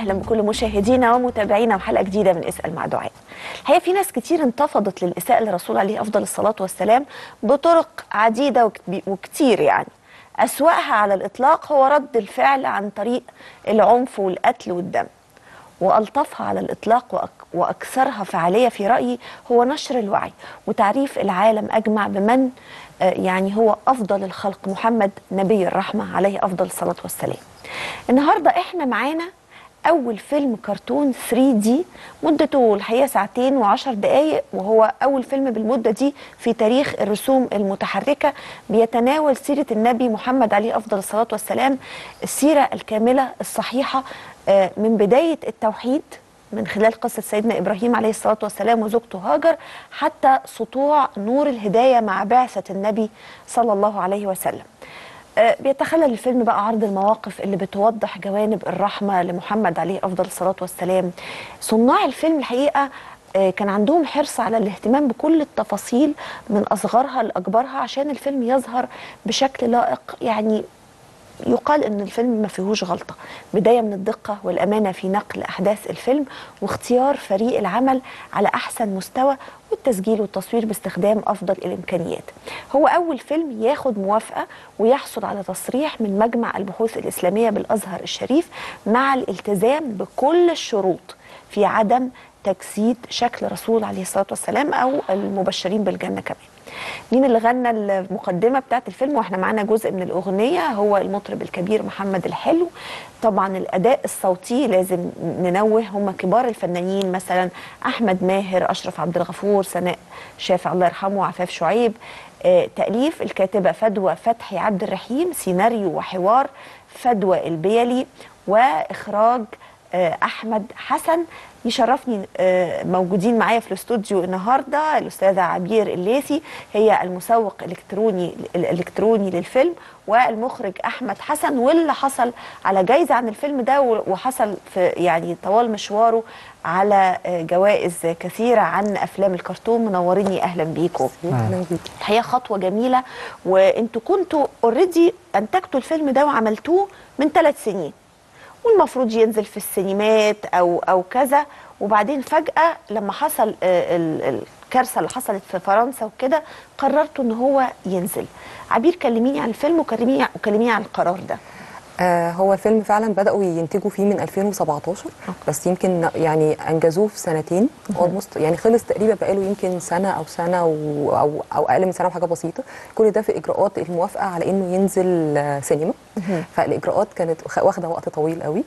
واهلا بكل مشاهدينا ومتابعينا وحلقه جديده من اسال مع دعاء. الحقيقه في ناس كتير انتفضت للاساءه للرسول عليه افضل الصلاه والسلام بطرق عديده وك- وكتير يعني. اسواها على الاطلاق هو رد الفعل عن طريق العنف والقتل والدم. والطفها على الاطلاق وأك- واكثرها فعاليه في رايي هو نشر الوعي وتعريف العالم اجمع بمن آه، يعني هو افضل الخلق محمد نبي الرحمه عليه افضل الصلاه والسلام. النهارده احنا معانا اول فيلم كرتون 3 دي مدته الحقيقه ساعتين وعشر دقائق وهو اول فيلم بالمده دي في تاريخ الرسوم المتحركه بيتناول سيره النبي محمد عليه افضل الصلاه والسلام السيره الكامله الصحيحه آه، من بدايه التوحيد من خلال قصة سيدنا إبراهيم عليه الصلاة والسلام وزوجته هاجر حتى سطوع نور الهداية مع بعثة النبي صلى الله عليه وسلم آه، بيتخلل الفيلم بقى عرض المواقف اللي بتوضح جوانب الرحمة لمحمد عليه أفضل الصلاة والسلام صناع الفيلم الحقيقة آه، كان عندهم حرص على الاهتمام بكل التفاصيل من أصغرها لأكبرها عشان الفيلم يظهر بشكل لائق يعني يقال ان الفيلم ما فيهوش غلطه بدايه من الدقه والامانه في نقل احداث الفيلم واختيار فريق العمل على احسن مستوى والتسجيل والتصوير باستخدام افضل الامكانيات هو اول فيلم ياخد موافقه ويحصل على تصريح من مجمع البحوث الاسلاميه بالازهر الشريف مع الالتزام بكل الشروط في عدم تجسيد شكل رسول عليه الصلاه والسلام او المبشرين بالجنه كمان مين اللي غنى المقدمه بتاعت الفيلم واحنا معانا جزء من الاغنيه هو المطرب الكبير محمد الحلو طبعا الاداء الصوتي لازم ننوه هم كبار الفنانين مثلا احمد ماهر اشرف عبد الغفور سناء شافع الله يرحمه عفاف شعيب آه، تاليف الكاتبه فدوى فتحي عبد الرحيم سيناريو وحوار فدوى البيلي واخراج آه، احمد حسن يشرفني آه، موجودين معايا في الاستوديو النهارده الاستاذه عبير الليثي هي المسوق الالكتروني الالكتروني للفيلم والمخرج احمد حسن واللي حصل على جايزه عن الفيلم ده وحصل في يعني طوال مشواره على آه، جوائز كثيره عن افلام الكرتون منوريني اهلا بيكم أهلا بيكي. الحقيقه خطوه جميله وانتوا كنتوا اوريدي انتجتوا الفيلم ده وعملتوه من ثلاث سنين والمفروض ينزل في السينمات او او كذا وبعدين فجاه لما حصل آه، ال- الكارثه اللي حصلت في فرنسا وكده قررتوا ان هو ينزل عبير كلميني عن الفيلم وكلميني وكلميني عن القرار ده آه هو الفيلم فعلا بدأوا ينتجوا فيه من 2017 بس يمكن يعني أنجزوه في سنتين اولموست يعني خلص تقريبا بقاله يمكن سنة أو سنة و أو أو أقل من سنة بحاجة بسيطة كل ده في إجراءات الموافقة على إنه ينزل آه سينما فالإجراءات كانت خ- واخدة وقت طويل قوي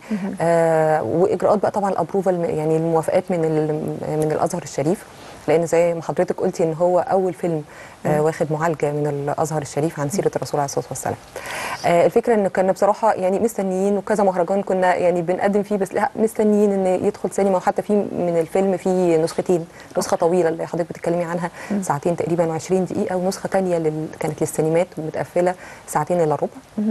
آه وإجراءات بقى طبعا الأبروفال يعني الموافقات من ال- من الأزهر الشريف لان زي ما حضرتك قلتي ان هو اول فيلم آه واخد معالجه من الازهر الشريف عن سيره الرسول عليه الصلاه والسلام. آه الفكره ان كنا بصراحه يعني مستنيين وكذا مهرجان كنا يعني بنقدم فيه بس لا مستنيين ان يدخل سينما وحتى في من الفيلم في نسختين نسخه طويله اللي حضرتك بتتكلمي عنها ساعتين تقريبا و20 دقيقه ونسخه ثانيه لل... كانت للسينمات ومتقفله ساعتين الا ربع.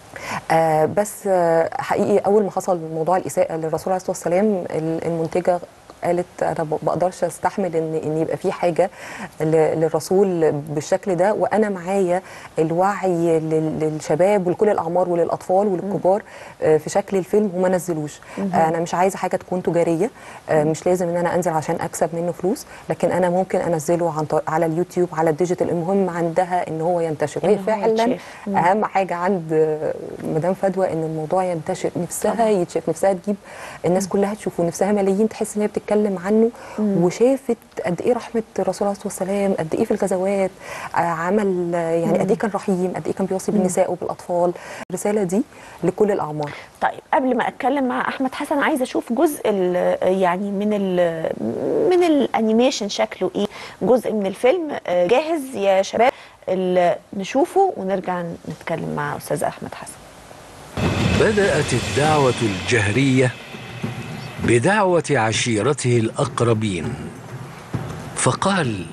آه بس آه حقيقي اول ما حصل موضوع الاساءه للرسول عليه الصلاه والسلام ال- المنتجه قالت انا ب- بقدرش استحمل ان ان يبقى في حاجه ل- للرسول بالشكل ده وانا معايا الوعي لل- للشباب ولكل الاعمار وللاطفال وللكبار آه، في شكل الفيلم وما نزلوش آه، انا مش عايزه حاجه تكون تجاريه آه، مش لازم ان انا انزل عشان اكسب منه فلوس لكن انا ممكن انزله عن طريق على اليوتيوب على الديجيتال المهم عندها ان هو ينتشر وهي إن هو فعلا يتشاف. مم. اهم حاجه عند آه، مدام فدوى ان الموضوع ينتشر نفسها يتشاف نفسها تجيب الناس كلها تشوفه نفسها ملايين تحس ان هي بتتكلم عنه وشافت قد ايه رحمه الرسول عليه الصلاه والسلام قد ايه في الغزوات آه، عمل آه، يعني قد ايه كان رحيم قد ايه كان بيوصي بالنساء وبالاطفال الرساله دي لكل الاعمار طيب قبل ما اتكلم مع احمد حسن عايزه اشوف جزء ال- يعني من ال من الانيميشن شكله ايه جزء من الفيلم آه، جاهز يا شباب ال- نشوفه ونرجع نتكلم مع استاذ احمد حسن بدأت الدعوة الجهرية بدعوة عشيرته الأقربين فقال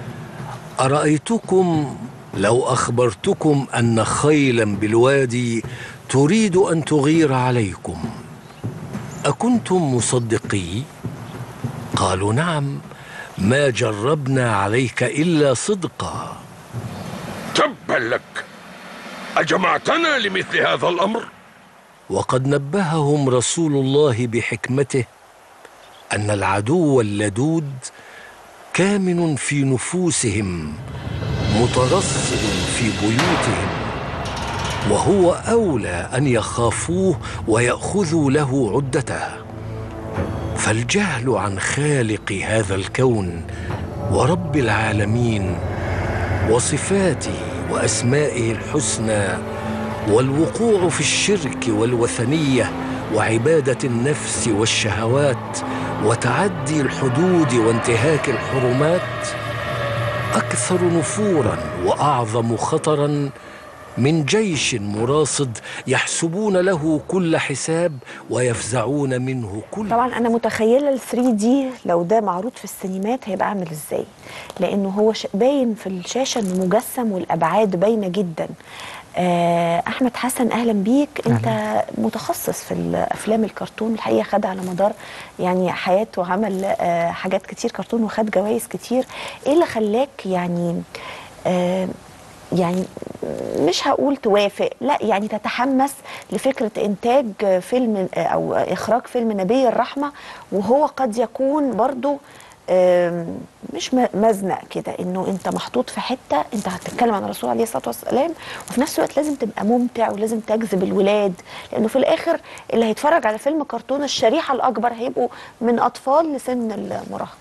أرأيتكم لو أخبرتكم أن خيلا بالوادي تريد أن تغير عليكم أكنتم مصدقي؟ قالوا نعم ما جربنا عليك إلا صدقا تبا لك أجمعتنا لمثل هذا الأمر؟ وقد نبههم رسول الله بحكمته ان العدو اللدود كامن في نفوسهم مترصد في بيوتهم وهو اولى ان يخافوه وياخذوا له عدته فالجهل عن خالق هذا الكون ورب العالمين وصفاته واسمائه الحسنى والوقوع في الشرك والوثنيه وعباده النفس والشهوات وتعدي الحدود وانتهاك الحرمات اكثر نفورا واعظم خطرا من جيش مراصد يحسبون له كل حساب ويفزعون منه كل طبعا انا متخيله ال 3 دي لو ده معروض في السينمات هيبقى عامل ازاي لانه هو ش- باين في الشاشه انه مجسم والابعاد باينه جدا آه، احمد حسن اهلا بيك انت متخصص في الافلام الكرتون الحقيقه خد على مدار يعني حياته عمل آه، حاجات كتير كرتون وخد جوائز كتير ايه اللي خلاك يعني آه، يعني مش هقول توافق لا يعني تتحمس لفكرة إنتاج فيلم أو إخراج فيلم نبي الرحمة وهو قد يكون برضو آم، مش م- مزنق كده انه انت محطوط في حته انت هتتكلم عن الرسول عليه الصلاه والسلام وفي نفس الوقت لازم تبقى ممتع ولازم تجذب الولاد لانه في الاخر اللي هيتفرج على فيلم كرتون الشريحه الاكبر هيبقوا من اطفال لسن المراهقه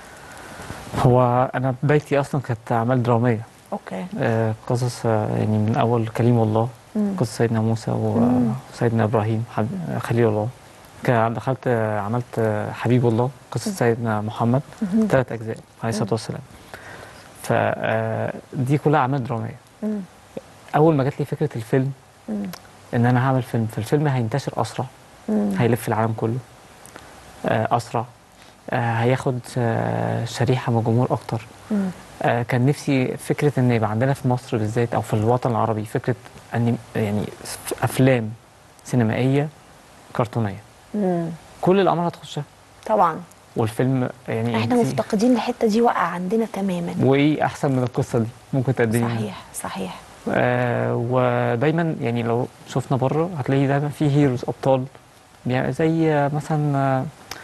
هو انا بدايتي اصلا كانت اعمال دراميه اوكي آه، قصص آه، يعني من اول كليم الله مم. قصة سيدنا موسى مم. وسيدنا ابراهيم حب- خليل الله كان دخلت آه، عملت آه، حبيب الله قصة سيدنا محمد مهم. ثلاث اجزاء عليه الصلاه والسلام فدي كلها اعمال دراميه مم. اول ما جات لي فكره الفيلم مم. ان انا هعمل فيلم فالفيلم هينتشر اسرع مم. هيلف العالم كله آه، اسرع آه، هياخد آه، شريحه من الجمهور اكتر مم. آه، كان نفسي فكره ان يبقى عندنا في مصر بالذات او في الوطن العربي فكره ان يعني افلام سينمائيه كرتونيه مم. كل الامر هتخشها طبعا والفيلم يعني احنا في- مفتقدين الحته دي واقعه عندنا تماما وايه احسن من القصه دي ممكن تقدمي صحيح صحيح آه ودايما يعني لو شفنا بره هتلاقي دايما في هيروز ابطال يعني زي آه، مثلا آه،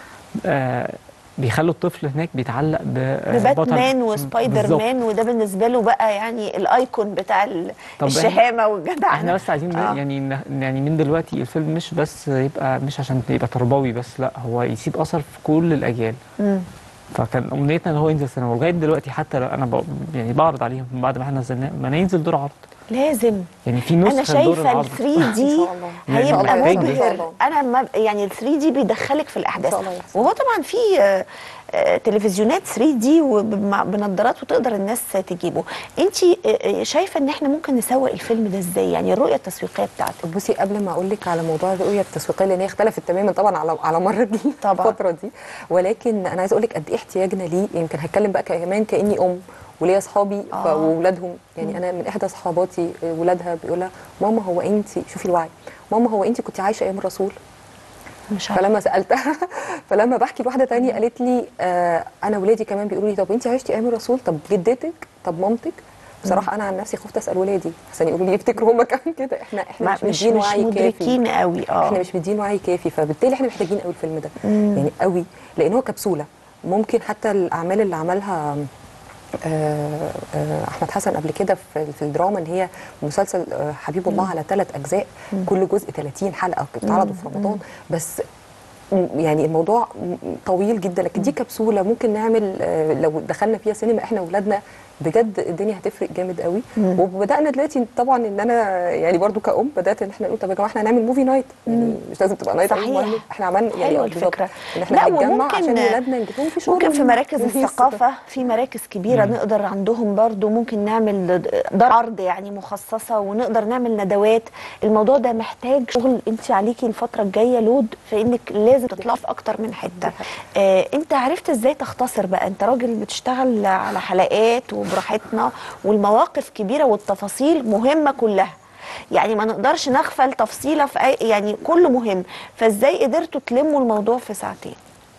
آه بيخلوا الطفل هناك بيتعلق ب- آه، بباتمان بطل. وسبايدر بالظبط. مان وده بالنسبه له بقى يعني الايكون بتاع ال- طب إحنا- الشهامه والجدعنه احنا بس عايزين آه. آه. يعني ن- يعني من دلوقتي الفيلم مش بس يبقى مش عشان يبقى تربوي بس لا هو يسيب اثر في كل الاجيال مم. فكان امنيتنا ان هو ينزل سينما ولغايه دلوقتي حتى لو انا ب... يعني بعرض عليهم من بعد ما احنا نزلناه ما ينزل دور عرض لازم يعني في نسخه انا لدور شايفه العرض ال 3 دي إن شاء الله. يعني هيبقى محتاج إن شاء مبهر الله. انا ما يعني ال 3 دي بيدخلك في إن الاحداث شاء الله يحصل. وهو طبعا في آه، آه، تلفزيونات 3 دي وبنضارات وتقدر الناس تجيبه انت شايفه ان احنا ممكن نسوق الفيلم ده ازاي يعني الرؤيه التسويقيه بتاعته بصي قبل ما اقول لك على موضوع الرؤيه التسويقيه لان هي اختلفت تماما طبعا على على مر طبعاً. الفتره دي ولكن انا عايزه اقول لك قد ايه احتياجنا ليه يمكن هتكلم بقى كمان كاني ام وليا اصحابي آه. واولادهم يعني انا من احدى صحاباتي ولادها بيقول لها ماما هو انت شوفي الوعي ماما هو انت كنت عايشه ايام الرسول مش عارفه فلما سالتها فلما بحكي لواحده تانية قالت لي آه انا ولادي كمان بيقولوا لي طب انت عشتي ايام الرسول طب جدتك طب مامتك بصراحه انا عن نفسي خفت اسال ولادي عشان يقولوا لي يفتكروا هم كمان كده احنا احنا ما- مش مش مدين مش وعي كافي مدركين قوي اه احنا مش مدين وعي كافي فبالتالي احنا محتاجين قوي الفيلم ده مم. يعني قوي لان هو كبسوله ممكن حتى الاعمال اللي عملها آه، آه، احمد حسن قبل كده في في الدراما ان هي مسلسل آه، حبيب الله على ثلاث اجزاء كل جزء 30 حلقه بتتعرضوا في رمضان بس م- يعني الموضوع م- طويل جدا لكن دي كبسوله ممكن نعمل آه، لو دخلنا فيها سينما احنا واولادنا بجد الدنيا هتفرق جامد قوي مم. وبدانا دلوقتي طبعا ان انا يعني برضو كأم بدات ان احنا نقول طب يا جماعه احنا هنعمل موفي نايت يعني مش لازم تبقى نايت صحيح. المهم احنا عملنا يعني حلوة آه، بالظبط. الفكرة. ان احنا لا، هنتجمع وممكن- عشان ولادنا نجيب لهم في شغل ممكن في مراكز ونهيص. الثقافة في مراكز كبيرة نقدر عندهم برضو ممكن نعمل دار عرض يعني مخصصة ونقدر نعمل ندوات الموضوع ده محتاج شغل انت عليكي الفترة الجاية لود في انك لازم تطلع في اكتر من حتة آه انت عرفت ازاي تختصر بقى انت راجل بتشتغل على حلقات وبراحتنا والمواقف كبيرة والتفاصيل مهمة كلها يعني ما نقدرش نغفل تفصيلة في أي يعني كله مهم فازاي قدرتوا تلموا الموضوع في ساعتين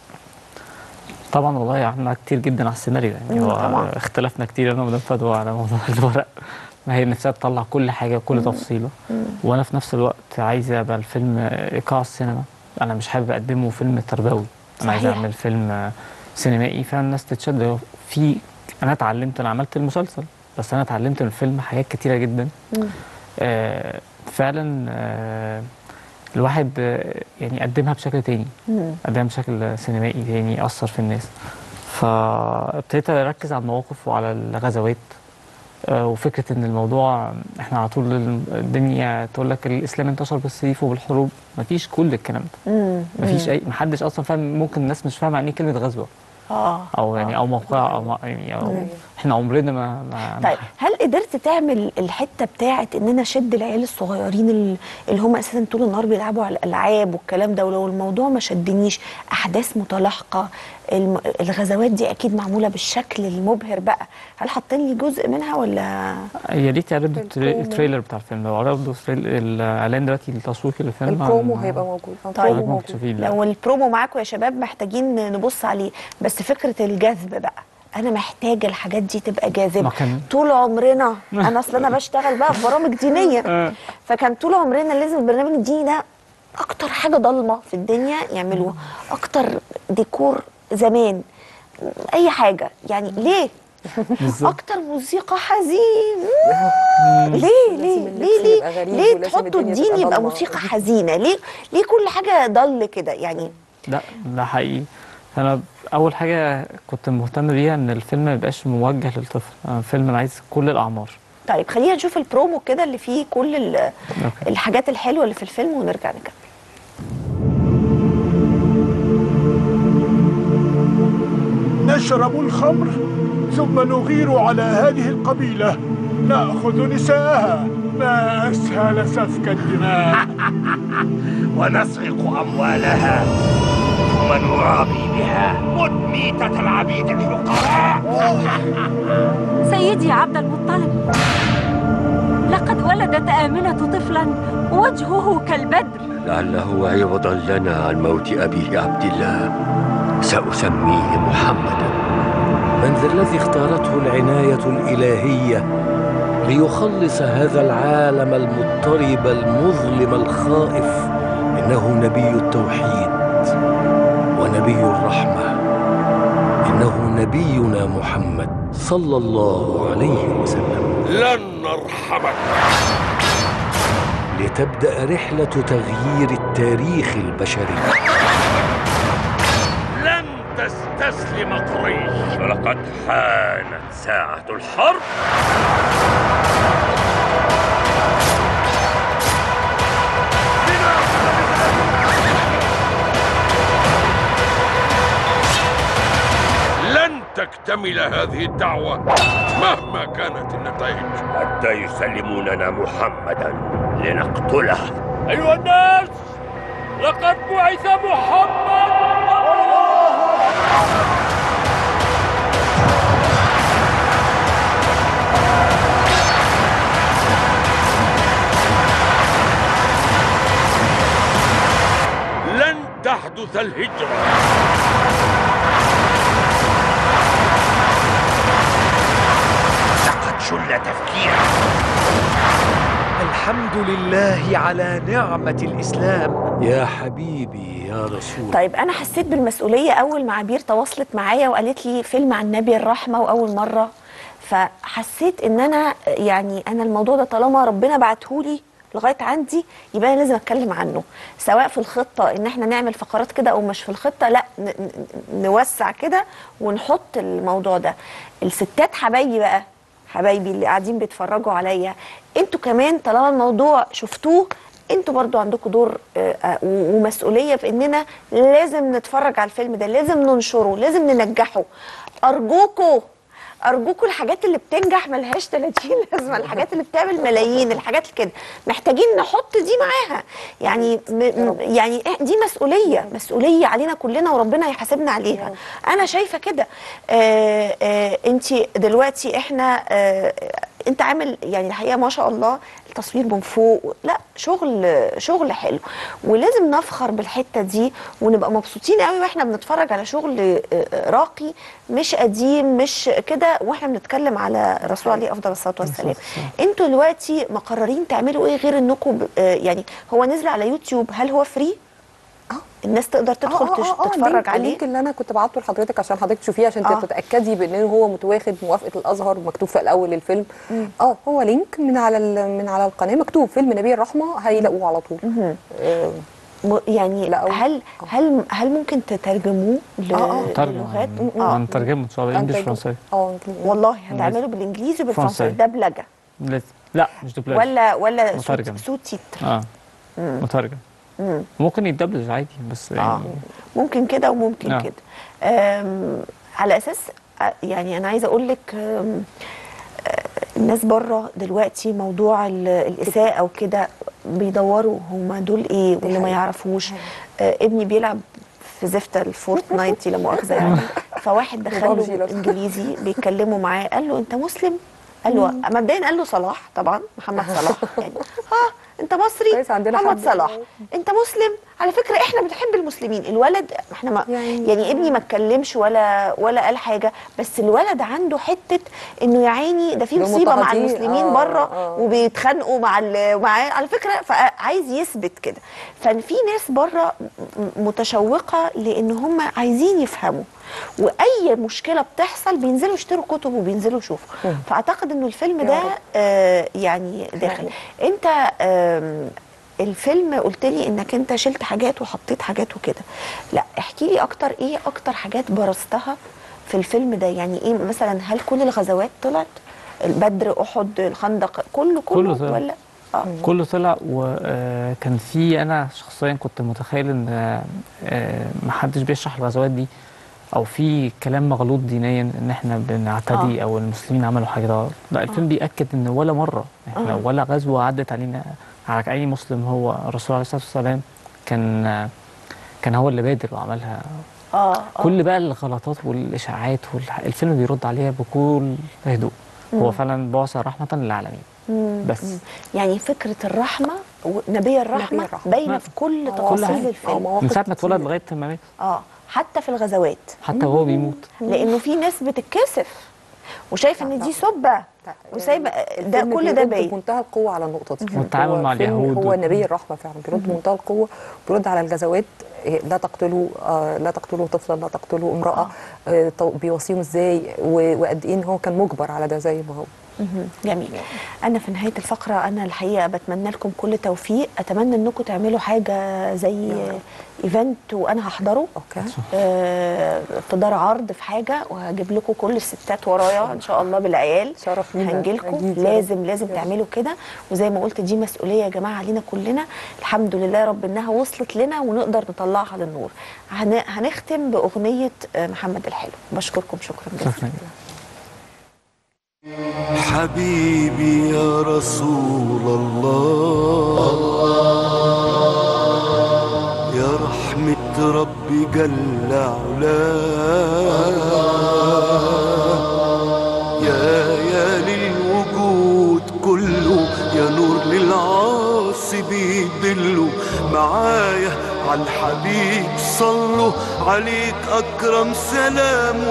طبعا والله عملنا كتير جدا على السيناريو يعني مم، هو طبعاً. اختلفنا كتير انا ومدام فدوى على موضوع الورق ما هي نفسها تطلع كل حاجه وكل تفصيله وانا في نفس الوقت عايزه يبقى الفيلم ايقاع السينما انا مش حابب اقدمه فيلم تربوي انا عايز صحيح. اعمل فيلم آه، سينمائي فعلا الناس تتشد في انا اتعلمت انا عملت المسلسل بس انا اتعلمت من الفيلم حاجات كتيره جدا آه فعلا آه الواحد آه، يعني قدمها بشكل تاني قدمها بشكل سينمائي تاني أثر في الناس فابتديت أركز على المواقف وعلى الغزوات آه، وفكرة إن الموضوع إحنا على طول الدنيا تقول لك الإسلام انتشر بالسيف وبالحروب مفيش كل الكلام ده مفيش أي محدش أصلا فاهم ممكن الناس مش فاهمة يعني إيه كلمة غزوة اه أو يعني أو موقع أو ما- يعني أو إحنا عمرنا ما, ما طيب هل قدرت تعمل الحته بتاعت ان انا اشد العيال الصغيرين ال- اللي هم اساسا طول النهار بيلعبوا على الالعاب والكلام ده ولو الموضوع ما شدنيش احداث متلاحقه الم- الغزوات دي اكيد معموله بالشكل المبهر بقى هل حاطين لي جزء منها ولا يا ريت يعرضوا التري- البرومو. التريلر بتاع الفيلم لو عرضوا التريل- الاعلان دلوقتي التسويق للفيلم البرومو هن- هيبقى موجود طيب. البرومو ممكن موجود تشوفيه لو البرومو معاكم يا شباب محتاجين نبص عليه بس فكره الجذب بقى انا محتاجه الحاجات دي تبقى جاذبه ما كان- طول عمرنا انا اصل انا بشتغل بقى في برامج دينيه آه. فكان طول عمرنا لازم البرنامج الديني ده اكتر حاجه ضلمه في الدنيا يعملوها اكتر ديكور زمان اي حاجه يعني ليه بالظبط. اكتر موسيقى حزين ليه ليه لازم اللبس ليه ليه يبقى غريب ليه ولازم تحطوا الدنيا الدين تبقى يبقى ضلمة. موسيقى حزينه ليه ليه كل حاجه ضل كده يعني لا ده حقيقي انا اول حاجه كنت مهتم بيها ان الفيلم ما يبقاش موجه للطفل أنا الفيلم انا عايز كل الاعمار طيب خلينا نشوف البرومو كده اللي فيه كل ال- أوكي. الحاجات الحلوه اللي في الفيلم ونرجع نكمل نشرب الخمر ثم نغير على هذه القبيلة نأخذ نساءها ما أسهل سفك الدماء ونسرق أموالها ثم نرابي بها مت ميتة العبيد الفقراء سيدي عبد المطلب لقد ولدت آمنة طفلا وجهه كالبدر لعله عوضا لنا عن موت أبيه عبد الله سأسميه محمدا من ذا الذي اختارته العناية الإلهية ليخلص هذا العالم المضطرب المظلم الخائف إنه نبي التوحيد ونبي الرحمة إنه نبينا محمد صلى الله عليه وسلم لن نرحمك لتبدأ رحلة تغيير التاريخ البشري لن تستسلم قريش ولقد حانت ساعة الحرب لن تكتمل هذه الدعوة مهما كانت النتائج حتى يسلموننا محمدا لنقتله أيها الناس لقد بعث محمد لن تحدث الهجرة لقد شل تفكيرك الحمد لله على نعمة الإسلام يا حبيبي يا رسول طيب انا حسيت بالمسؤوليه اول ما عبير تواصلت معايا وقالت لي فيلم عن نبي الرحمه واول مره فحسيت ان انا يعني انا الموضوع ده طالما ربنا بعتهولي لغايه عندي يبقى انا لازم اتكلم عنه سواء في الخطه ان احنا نعمل فقرات كده او مش في الخطه لا ن- ن- نوسع كده ونحط الموضوع ده الستات حبايبي بقى حبايبي اللي قاعدين بيتفرجوا عليا انتوا كمان طالما الموضوع شفتوه انتوا برضو عندكم دور آه، آه، و- ومسؤوليه في اننا لازم نتفرج على الفيلم ده لازم ننشره لازم ننجحه ارجوكوا ارجوكوا الحاجات اللي بتنجح ملهاش 30 لازمه الحاجات اللي بتعمل ملايين الحاجات اللي كده محتاجين نحط دي معاها يعني م م- يعني إح- دي مسؤوليه مسؤوليه علينا كلنا وربنا يحاسبنا عليها انا شايفه كده آه آه انت دلوقتي احنا آه انت عامل يعني الحقيقه ما شاء الله التصوير من فوق لا شغل شغل حلو ولازم نفخر بالحته دي ونبقى مبسوطين قوي واحنا بنتفرج على شغل آه، آه، راقي مش قديم مش كده واحنا بنتكلم على الرسول عليه افضل الصلاه والسلام انتوا دلوقتي مقررين تعملوا ايه غير انكم ب- آه، يعني هو نزل على يوتيوب هل هو فري الناس تقدر تدخل آه، تش- آه، آه، تتفرج اللينك- عليه اللينك اللي انا كنت بعته لحضرتك عشان حضرتك تشوفيه عشان آه. تتاكدي بان هو متواخد موافقه الازهر ومكتوب في الاول الفيلم اه هو لينك من على ال- من على القناه مكتوب فيلم نبي الرحمه هيلاقوه على طول آه، م- يعني لا، أو- هل هل هل ممكن تترجموه ل- آه، آه. ترجمة للغات اه هنترجمه ان شاء الله انجلش أنتج- فرنسي اه يمكن- والله هتعملوا بالانجليزي وبالفرنسي فرنسي. دبلجه لازم لا مش دوبلاج ولا ولا مترجم. صوت, صوت تتر اه مترجم ممكن يتدبلج عادي بس يعني ممكن كده وممكن آه. كده أم، على اساس أ- يعني انا عايزه اقول لك أم، أه، الناس بره دلوقتي موضوع ال- الاساءه وكده بيدوروا هما دول ايه واللي ما حقيقة. يعرفوش أه، ابني بيلعب في زفت الفورتنايت لا مؤاخذه يعني فواحد دخله وبابجي لو- انجليزي بيتكلموا معاه قال له انت مسلم قال له مبدئيا قال له صلاح طبعا محمد صلاح يعني اه انت مصري كويس عندنا محمد حد. صلاح انت مسلم على فكره احنا بنحب المسلمين الولد احنا ما يعني- يعني ابني ما اتكلمش ولا ولا قال حاجه بس الولد عنده حته انه يا عيني ده في دول مصيبه مع مضطهدين. المسلمين آه، بره آه. وبيتخانقوا مع ال- مع على فكره فعايز يثبت كده ففي ناس بره م- متشوقه لان هم عايزين يفهموا واي مشكله بتحصل بينزلوا يشتروا كتب وبينزلوا يشوفوا فاعتقد انه الفيلم يا ده رب. آه يعني داخل انت آم، الفيلم قلت لي انك انت شلت حاجات وحطيت حاجات وكده لا احكي لي اكتر ايه اكتر حاجات برزتها في الفيلم ده يعني ايه مثلا هل كل الغزوات طلعت البدر احد الخندق كله كله, كله طلع. ولا اه كله طلع وكان في انا شخصيا كنت متخيل ان آه، آه، محدش بيشرح الغزوات دي او في كلام مغلوط دينيا ان احنا بنعتدي او المسلمين عملوا حاجه غلط لا الفيلم بياكد ان ولا مره احنا آه. ولا غزوه عدت علينا على اي مسلم هو الرسول عليه الصلاه والسلام كان آه، كان هو اللي بادر وعملها اه, آه. كل بقى الغلطات والاشاعات والفيلم بيرد عليها بكل هدوء هو فعلا بعث رحمه للعالمين مم. بس مم. يعني فكره الرحمه ونبي الرحمه الرحمة. باينه في كل تفاصيل حاجة. آه، الفيلم مواقف من ساعه ما كتير. اتولد لغايه ما مات اه حتى في الغزوات حتى وهو بيموت لانه في ناس بتتكسف وشايفه ان دي سبه وسايبه ده الفيلم كل ده بيرد باين بمنتهى القوه على النقطه دي والتعامل هو مع فيلم اليهود هو و- نبي الرحمه فعلا بيرد بمنتهى القوه بيرد على الغزوات إيه، لا تقتلوا آه لا تقتلوا طفلا لا تقتلوا امراه آه طو- بيوصيهم ازاي و- وقد ايه ان هو كان مجبر على ده زي ما هو مهم. جميل انا في نهايه الفقره انا الحقيقه بتمنى لكم كل توفيق اتمنى انكم تعملوا حاجه زي ايفنت وانا هحضره اوكي آه، في دار عرض في حاجه وهجيب لكم كل الستات ورايا ان شاء الله بالعيال شرف لينا. هنجيلكم أكيد يا رب. لازم لازم تعملوا كده وزي ما قلت دي مسؤوليه يا جماعه علينا كلنا الحمد لله يا رب انها وصلت لنا ونقدر نطلعها للنور هن- هنختم باغنيه آه، محمد الحلو بشكركم شكرا جزيلا شكرا حبيبي يا رسول الله يا رحمة ربي جل علاه يا يا للوجود كله يا نور للعاصي بيدله معايا عالحبيب صلوا عليك أكرم سلام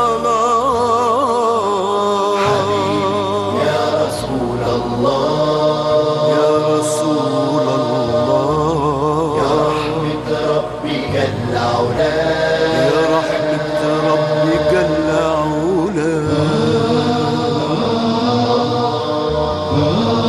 وصلاة يا رسول الله يا رسول الله يا رحمة ربي جل علاه يا رحمة ربي جل علاه